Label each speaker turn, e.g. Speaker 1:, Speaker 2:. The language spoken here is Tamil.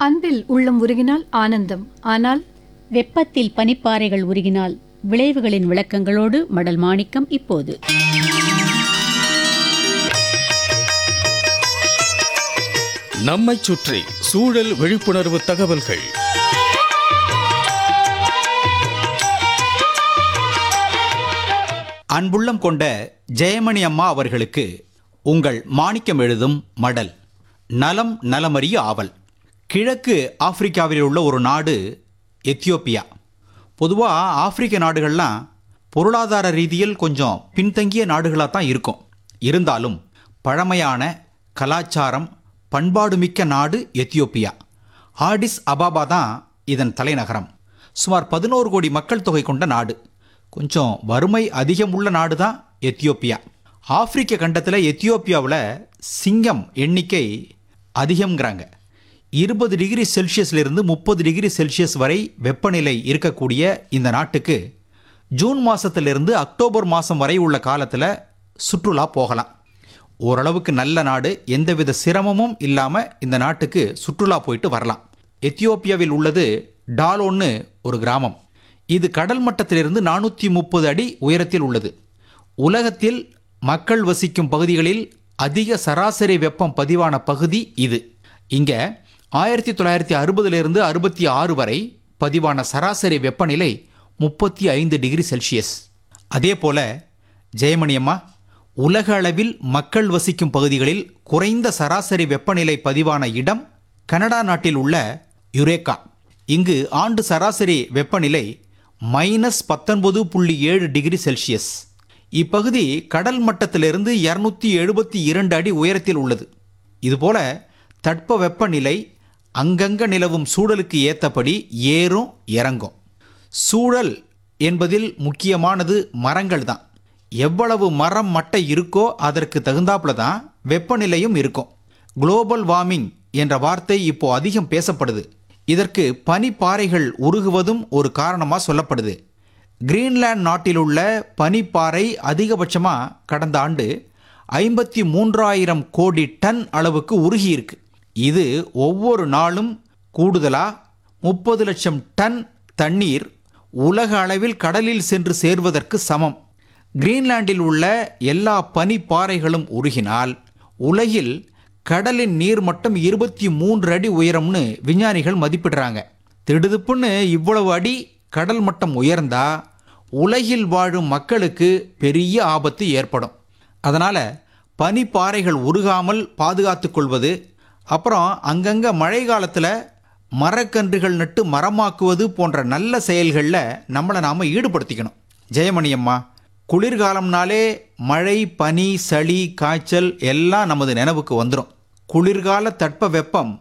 Speaker 1: அன்பில் உள்ளம் உருகினால் ஆனந்தம் ஆனால்
Speaker 2: வெப்பத்தில் பனிப்பாறைகள் உருகினால் விளைவுகளின் விளக்கங்களோடு மடல் மாணிக்கம் இப்போது
Speaker 3: நம்மைச் சுற்றி சூழல் விழிப்புணர்வு தகவல்கள்
Speaker 4: அன்புள்ளம் கொண்ட ஜெயமணி அம்மா அவர்களுக்கு உங்கள் மாணிக்கம் எழுதும் மடல் நலம் நலமறிய ஆவல் கிழக்கு ஆப்பிரிக்காவில் உள்ள ஒரு நாடு எத்தியோப்பியா பொதுவாக ஆப்பிரிக்க நாடுகள்லாம் பொருளாதார ரீதியில் கொஞ்சம் பின்தங்கிய நாடுகளாக தான் இருக்கும் இருந்தாலும் பழமையான கலாச்சாரம் பண்பாடுமிக்க நாடு எத்தியோப்பியா ஆடிஸ் அபாபா தான் இதன் தலைநகரம் சுமார் பதினோரு கோடி மக்கள் தொகை கொண்ட நாடு கொஞ்சம் வறுமை அதிகம் உள்ள நாடு தான் எத்தியோப்பியா ஆப்பிரிக்க கண்டத்தில் எத்தியோப்பியாவில் சிங்கம் எண்ணிக்கை அதிகம்ங்கிறாங்க இருபது டிகிரி செல்சியஸ்லேருந்து முப்பது டிகிரி செல்சியஸ் வரை வெப்பநிலை இருக்கக்கூடிய இந்த நாட்டுக்கு ஜூன் மாதத்திலிருந்து அக்டோபர் மாதம் வரை உள்ள காலத்தில் சுற்றுலா போகலாம் ஓரளவுக்கு நல்ல நாடு எந்தவித சிரமமும் இல்லாமல் இந்த நாட்டுக்கு சுற்றுலா போயிட்டு வரலாம் எத்தியோப்பியாவில் உள்ளது டாலோன்னு ஒரு கிராமம் இது கடல் மட்டத்திலிருந்து நானூற்றி முப்பது அடி உயரத்தில் உள்ளது உலகத்தில் மக்கள் வசிக்கும் பகுதிகளில் அதிக சராசரி வெப்பம் பதிவான பகுதி இது இங்கே ஆயிரத்தி தொள்ளாயிரத்தி அறுபதிலிருந்து அறுபத்தி ஆறு வரை பதிவான சராசரி வெப்பநிலை முப்பத்தி ஐந்து டிகிரி செல்சியஸ் அதே போல ஜெயமணி அம்மா உலக அளவில் மக்கள் வசிக்கும் பகுதிகளில் குறைந்த சராசரி வெப்பநிலை பதிவான இடம் கனடா நாட்டில் உள்ள யுரேகா இங்கு ஆண்டு சராசரி வெப்பநிலை மைனஸ் பத்தொன்பது புள்ளி ஏழு டிகிரி செல்சியஸ் இப்பகுதி கடல் மட்டத்திலிருந்து இருநூத்தி எழுபத்தி இரண்டு அடி உயரத்தில் உள்ளது இதுபோல தட்ப வெப்பநிலை அங்கங்க நிலவும் சூழலுக்கு ஏற்றபடி ஏறும் இறங்கும் சூழல் என்பதில் முக்கியமானது மரங்கள் தான் எவ்வளவு மரம் மட்டை இருக்கோ அதற்கு தகுந்தாப்புல தான் வெப்பநிலையும் இருக்கும் குளோபல் வார்மிங் என்ற வார்த்தை இப்போ அதிகம் பேசப்படுது இதற்கு பனிப்பாறைகள் உருகுவதும் ஒரு காரணமாக சொல்லப்படுது கிரீன்லாந்து நாட்டில் உள்ள பனிப்பாறை அதிகபட்சமாக கடந்த ஆண்டு ஐம்பத்தி மூன்றாயிரம் கோடி டன் அளவுக்கு உருகியிருக்கு இது ஒவ்வொரு நாளும் கூடுதலாக முப்பது லட்சம் டன் தண்ணீர் உலக அளவில் கடலில் சென்று சேர்வதற்கு சமம் கிரீன்லாண்டில் உள்ள எல்லா பனிப்பாறைகளும் உருகினால் உலகில் கடலின் நீர் மட்டம் இருபத்தி மூன்று அடி உயரம்னு விஞ்ஞானிகள் மதிப்பிடுறாங்க திடுதுப்புன்னு இவ்வளவு அடி கடல் மட்டம் உயர்ந்தா உலகில் வாழும் மக்களுக்கு பெரிய ஆபத்து ஏற்படும் அதனால் பனிப்பாறைகள் உருகாமல் பாதுகாத்துக் கொள்வது அப்புறம் அங்கங்கே மழை காலத்தில் மரக்கன்றுகள் நட்டு மரமாக்குவது போன்ற நல்ல செயல்களில் நம்மளை நாம் ஈடுபடுத்திக்கணும் ஜெயமணி அம்மா குளிர்காலம்னாலே மழை பனி சளி காய்ச்சல் எல்லாம் நமது நினைவுக்கு வந்துடும் குளிர்கால தட்ப வெப்பம்